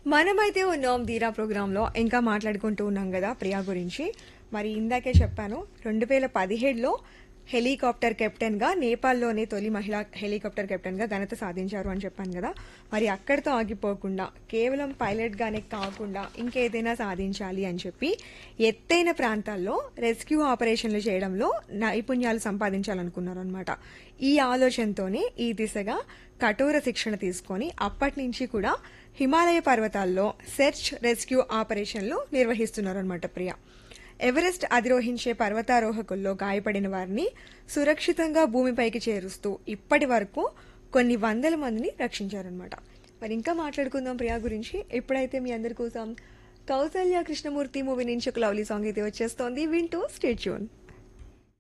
మనమైతే ఉన్నాం ధీరా ప్రోగ్రాంలో ఇంకా మాట్లాడుకుంటూ ఉన్నాం కదా ప్రియా గురించి మరి ఇందాకే చెప్పాను రెండు వేల పదిహేడులో హెలికాప్టర్ కెప్టెన్గా నేపాల్లోనే తొలి మహిళా హెలికాప్టర్ కెప్టెన్గా ఘనత సాధించారు అని చెప్పాను కదా మరి అక్కడితో ఆగిపోకుండా కేవలం పైలట్గానే కాకుండా ఇంకేదైనా సాధించాలి అని చెప్పి ఎత్తైన ప్రాంతాల్లో రెస్క్యూ ఆపరేషన్లు చేయడంలో నైపుణ్యాలు సంపాదించాలనుకున్నారు అనమాట ఈ ఆలోచనతోనే ఈ దిశగా కఠోర శిక్షణ తీసుకొని అప్పటి నుంచి కూడా హిమాలయ పర్వతాల్లో సెర్చ్ రెస్క్యూ ఆపరేషన్లు నిర్వహిస్తున్నారన్నమాట ప్రియ ఎవరెస్ట్ అధిరోహించే పర్వతారోహకుల్లో గాయపడిన వారిని సురక్షితంగా భూమిపైకి చేరుస్తూ ఇప్పటి వరకు కొన్ని వందల మందిని రక్షించారనమాట మరి ఇంకా మాట్లాడుకుందాం ప్రియా గురించి ఎప్పుడైతే మీ అందరి కోసం కౌసల్య కృష్ణమూర్తి మూవీ నుంచి ఒక లవ్లీ సాంగ్ అయితే వచ్చేస్తోంది వింటూ స్టేట్యూన్